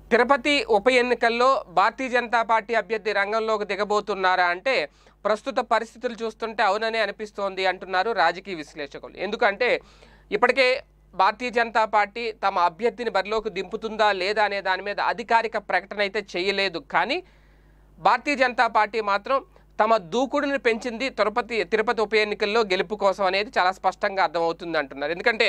తిరుపతి ఉప ఎన్నికల్లో భారతీయ జనతా పార్టీ అభ్యర్థి రంగంలోకి దిగబోతున్నారా అంటే ప్రస్తుత పరిస్థితులు చూస్తుంటే అవుననే అనిపిస్తోంది అంటున్నారు రాజకీయ విశ్లేషకులు ఎందుకంటే ఇప్పటికే భారతీయ జనతా పార్టీ తమ అభ్యర్థిని బరిలోకి దింపుతుందా లేదా అనే దాని మీద అధికారిక ప్రకటన అయితే చేయలేదు కానీ భారతీయ జనతా పార్టీ మాత్రం తమ దూకుడుని పెంచింది తిరుపతి తిరుపతి ఉప ఎన్నికల్లో గెలుపు కోసం అనేది చాలా స్పష్టంగా అర్థమవుతుంది అంటున్నారు ఎందుకంటే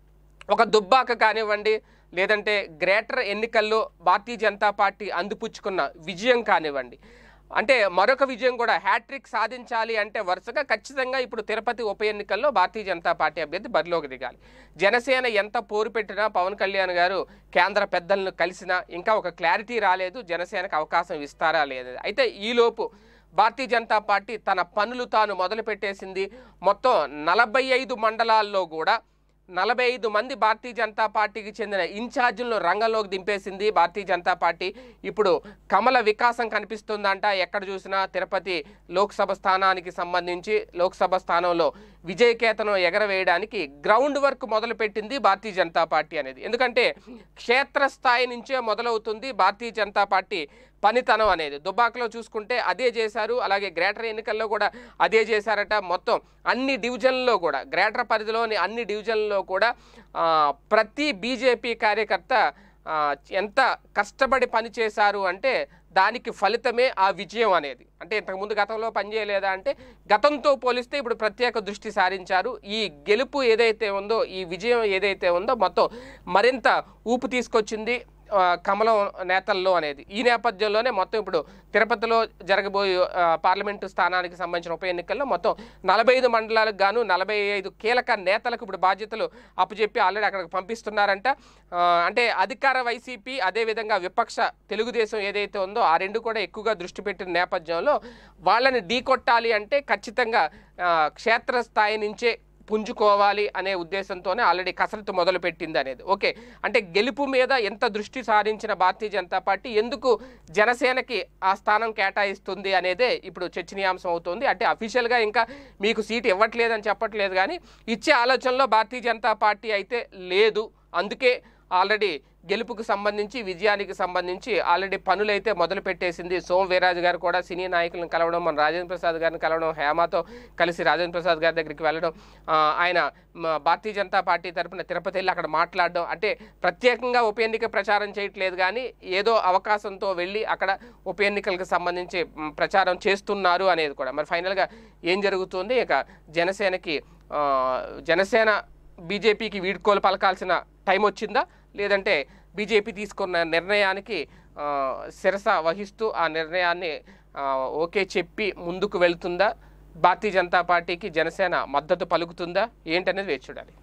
ఒక దుబ్బాక కానివ్వండి లేదంటే గ్రేటర్ ఎన్నికల్లో భారతీయ జనతా పార్టీ అందిపుచ్చుకున్న విజయం కానివ్వండి అంటే మరొక విజయం కూడా హ్యాట్రిక్ సాధించాలి అంటే వరుసగా ఖచ్చితంగా ఇప్పుడు తిరుపతి ఉప ఎన్నికల్లో భారతీయ జనతా పార్టీ అభ్యర్థి బరిలోకి దిగాలి జనసేన ఎంత పోరు పెట్టినా పవన్ కళ్యాణ్ గారు కేంద్ర పెద్దలను కలిసినా ఇంకా ఒక క్లారిటీ రాలేదు జనసేనకు అవకాశం ఇస్తారా లేదు అయితే ఈలోపు భారతీయ జనతా పార్టీ తన పనులు తాను మొదలు పెట్టేసింది మొత్తం నలభై ఐదు మండలాల్లో కూడా నలభై ఐదు మంది భారతీయ జనతా పార్టీకి చెందిన ఇన్ఛార్జీలను రంగంలోకి దింపేసింది భారతీయ జనతా పార్టీ ఇప్పుడు కమల వికాసం కనిపిస్తుందంట ఎక్కడ చూసినా తిరుపతి లోక్సభ స్థానానికి సంబంధించి లోక్సభ స్థానంలో విజయకేతనం ఎగరవేయడానికి గ్రౌండ్ వర్క్ మొదలుపెట్టింది భారతీయ జనతా పార్టీ అనేది ఎందుకంటే క్షేత్రస్థాయి నుంచే మొదలవుతుంది భారతీయ జనతా పార్టీ పనితనం అనేది దుబాకలో చూసుకుంటే అదే చేశారు అలాగే గ్రేటర్ ఎన్నికల్లో కూడా అదే చేశారట మొత్తం అన్ని డివిజన్లలో కూడా గ్రేటర్ పరిధిలోని అన్ని డివిజన్లలో కూడా ఆ, ప్రతి బీజేపీ కార్యకర్త ఆ, ఎంత కష్టపడి పనిచేశారు అంటే దానికి ఫలితమే ఆ విజయం అనేది అంటే ఇంతకుముందు గతంలో పనిచేయలేదా అంటే గతంతో పోలిస్తే ఇప్పుడు ప్రత్యేక దృష్టి సారించారు ఈ గెలుపు ఏదైతే ఉందో ఈ విజయం ఏదైతే ఉందో మొత్తం మరింత ఊపు తీసుకొచ్చింది ఆ, కమలం నేతల్లో అనేది ఈ నేపథ్యంలోనే మొత్తం ఇప్పుడు తిరుపతిలో జరగబోయే ఆ, పార్లమెంటు స్థానానికి సంబంధించిన ఉప ఎన్నికల్లో మొత్తం నలభై ఐదు మండలాలకు గాను నలభై ఐదు కీలక నేతలకు ఇప్పుడు బాధ్యతలు అప్పచెప్పి ఆల్రెడీ అక్కడికి పంపిస్తున్నారంట ఆ, అంటే అధికార వైసీపీ అదేవిధంగా విపక్ష తెలుగుదేశం ఏదైతే ఉందో ఆ రెండు కూడా ఎక్కువగా దృష్టి పెట్టిన నేపథ్యంలో వాళ్ళని ఢీకొట్టాలి అంటే ఖచ్చితంగా ఆ, క్షేత్రస్థాయి నుంచే పుంజుకోవాలి అనే ఉద్దేశంతోనే ఆల్రెడీ కసరత్తు మొదలుపెట్టింది అనేది ఓకే అంటే గెలుపు మీద ఎంత దృష్టి సారించిన భారతీయ జనతా పార్టీ ఎందుకు జనసేనకి ఆ స్థానం కేటాయిస్తుంది అనేదే ఇప్పుడు చర్చనీయాంశం అవుతుంది అంటే అఫీషియల్గా ఇంకా మీకు సీట్ ఇవ్వట్లేదని చెప్పట్లేదు కానీ ఇచ్చే ఆలోచనలో భారతీయ జనతా పార్టీ అయితే లేదు అందుకే ఆల్రెడీ గెలుపుకు సంబంధించి విజయానికి సంబంధించి ఆల్రెడీ పనులు అయితే మొదలు పెట్టేసింది సోమ వీర్రాజు గారు కూడా సినీ నాయకులను కలవడం మన రాజేంద్ర ప్రసాద్ గారిని కలవడం హేమతో కలిసి రాజేంద్ర ప్రసాద్ గారి దగ్గరికి వెళ్ళడం ఆ, ఆయన మ, భారతీయ జనతా పార్టీ తరపున తిరుపతి వెళ్ళి అక్కడ మాట్లాడడం అంటే ప్రత్యేకంగా ఉప ఎన్నిక ప్రచారం చేయట్లేదు కానీ ఏదో అవకాశంతో వెళ్ళి అక్కడ ఉప ఎన్నికలకు సంబంధించి మ్, ప్రచారం చేస్తున్నారు అనేది కూడా మరి ఫైనల్గా ఏం జరుగుతుంది ఇక జనసేనకి ఆ, జనసేన బీజేపీకి వీడ్కోలు పలకాల్సిన టైం వచ్చిందా లేదంటే బీజేపీ తీసుకున్న నిర్ణయానికి ఆ, శిరస వహిస్తూ ఆ నిర్ణయాన్ని ఆ, ఓకే చెప్పి ముందుకు వెళ్తుందా భారతీయ జనతా పార్టీకి జనసేన మద్దతు పలుకుతుందా ఏంటనేది వేచి చూడాలి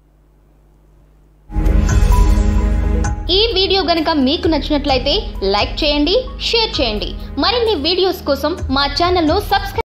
ఈ వీడియో గనుక మీకు నచ్చినట్లయితే లైక్ చేయండి షేర్ చేయండి మరిన్ని వీడియోస్ కోసం మా ఛానల్ను సబ్స్క్రైబ్